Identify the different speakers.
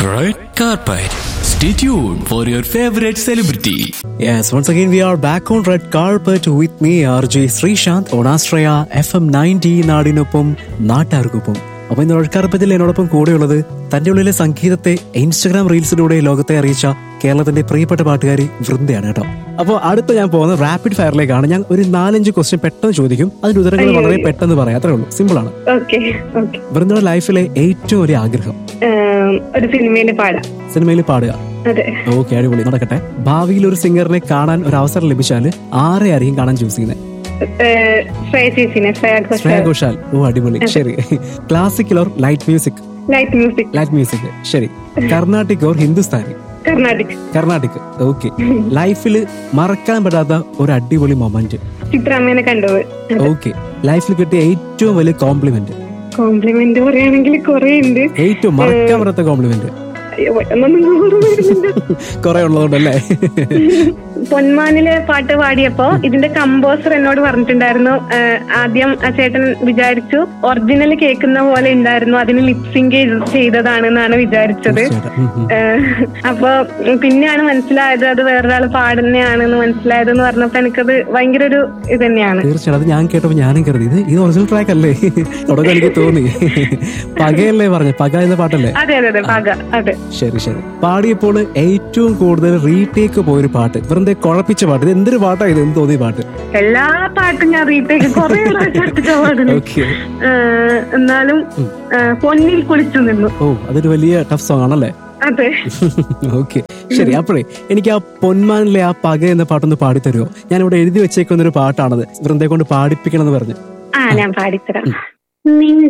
Speaker 1: Red carpet. Stay tuned for your favorite celebrity.
Speaker 2: Yes, once again we are back on red carpet with me RJ Sreesanth on Astraya FM 90 നാടിനൊപ്പം നാട്ടാർക്കൊപ്പം അപ്പൊ ഇന്ന് red കാർപ്പറ്റിൽ എന്നോടൊപ്പം കൂടെയുള്ളത് തന്റെ ഉള്ളിലെ സംഗീതത്തെ ഇൻസ്റ്റഗ്രാം റീൽസിലൂടെ ലോകത്തെ അറിയിച്ച കേരളത്തിന്റെ പ്രിയപ്പെട്ട പാട്ടുകാരി വൃന്ദയാണ് കേട്ടോ അപ്പോൾ അടുത്ത ഞാൻ പോകുന്നത് റാപ്പിഡ് ഫയറിലേക്കാണ് ഞാൻ ഒരു നാലഞ്ച് ക്വസ്റ്റ്യൻ പെട്ടെന്ന് ചോദിക്കും അതിന്റെ ഉത്തരങ്ങൾ വളരെ പെട്ടെന്ന് പറയാം അത്രേ ഉള്ളൂ സിമ്പിൾ ആണ്
Speaker 3: ഓക്കെ ഓക്കെ
Speaker 2: വൃന്ദയുടെ ലൈഫിലെ ഏറ്റവും വലിയ ആഗ്രഹം
Speaker 3: ഒരു സിനിമയിൽ പാടാം
Speaker 2: സിനിമയിൽ പാടുക
Speaker 3: അതെ
Speaker 2: ഓക്കെ അടിപൊളി നടക്കട്ടെ ഭാവിയിൽ ഒരു സിംഗറിനെ കാണാൻ ഒരു അവസരം ലഭിച്ചാൽ ആരെ ആയിരിക്കും കാണാൻ ചൂസ് ചെയ്യുന്നത്
Speaker 3: ഏഹ്, ശ്രേയ ചേച്ചിനെ ശ്രേയ
Speaker 2: ശ്രേയ
Speaker 3: ഘോഷാൽ
Speaker 2: ഘോഷാൽ ഓ അടിപൊളി ശരി classical or light music
Speaker 3: light music
Speaker 2: light music ശരി കർണാട്ടിക് ഓർ ഹിന്ദുസ്ഥാനി
Speaker 3: കർണാടിക്
Speaker 2: കർണാട്ടിക് ഓക്കെ ലൈഫിൽ മറക്കാൻ പറ്റാത്ത ഒരു അടിപൊളി മൊമെന്റ്
Speaker 3: ചിത്രാമ്മേനെ കണ്ടത്
Speaker 2: ഓക്കെ ലൈഫിൽ കിട്ടിയ ഏറ്റവും വലിയ കോംപ്ലിമെന്റ്
Speaker 3: കോംപ്ലിമെന്റ് പറയുകയാണെങ്കിൽ കുറെ ഉണ്ട്
Speaker 2: ഏറ്റവും മറക്കാൻ പറ്റാത്ത കോംപ്ലിമെന്റ്
Speaker 3: അയ്യോ, പെട്ടെന്നൊന്നും ഓർമ്മ വരുന്നില്ല.
Speaker 2: കുറെ ഉള്ളതുകൊണ്ടല്ലേ
Speaker 3: പൊന്മാനിലെ പാട്ട് പാടിയപ്പോ ഇതിന്റെ കമ്പോസർ എന്നോട് പറഞ്ഞിട്ടുണ്ടായിരുന്നു ഏഹ്, ആദ്യം ആ ചേട്ടൻ വിചാരിച്ചു ഒറിജിനൽ കേൾക്കുന്ന പോലെ ഉണ്ടായിരുന്നു അതിന് ലിപ്സിംഗ് ചെയ്തതാണെന്നാണ് വിചാരിച്ചത്
Speaker 2: തീർച്ചയായിട്ടും. ഉം, ഉം.
Speaker 3: ഏഹ്, അപ്പൊ പിന്നെയാണ് മനസ്സിലായത് അത് വേറൊരാൾ പാടുന്നതാണെന്ന് മനസ്സിലായതെന്ന് പറഞ്ഞപ്പോ എനിക്കത് ഭയങ്കര ഒരു ഇത് തന്നെയാണ്
Speaker 2: തീർച്ചയായിട്ടും അത് ഞാൻ കേട്ടപ്പോ ഞാനും കരുതി ഇത് ഇത് ഒറിജിനൽ ട്രാക്ക് അല്ലേ തുടക്കം എനിക്ക് തോന്നി പകയല്ലേ പറഞ്ഞു പക എന്ന പാട്ടല്ലേ
Speaker 3: അതെ അതെ അതെ പാക അതെ
Speaker 2: ശരി ശരി പാടിയപ്പോൾ ഏറ്റവും കൂടുതൽ റീടേക്ക് പോയൊരു പാട്ട് വെറുതെ കുഴപ്പിച്ച പാട്ട് ഇത് എന്തൊരു പാട്ടാ ഇത് എന്ന് തോന്നിയ പാട്ട്
Speaker 3: എല്ലാ പാട്ടും ഞാൻ റീറ്റേക്ക് കുറെ പാടുന്നു
Speaker 2: ഓക്കെ
Speaker 3: ഏഹ്, എന്നാലും ഏഹ്, പൊന്നിൽ കുളിച്ചു നിന്നു
Speaker 2: ഓ അതൊരു വലിയ ടഫ് സോങ് ആണല്ലേ
Speaker 3: അതെ
Speaker 2: ഓക്കെ ശരി അപ്പോഴേ എനിക്ക് ആ പൊന്മാനിലെ ആ പക എന്ന പാട്ടൊന്ന് പാടിത്തരുമോ ഞാൻ ഇവിടെ എഴുതി വെച്ചേക്കുന്ന ഒരു പാട്ടാണത് വൃന്ദയെ കൊണ്ട് പാടിപ്പിക്കണം എന്ന് പറഞ്ഞു
Speaker 3: ആ ഞാൻ പാടിത്തരാം നിൻ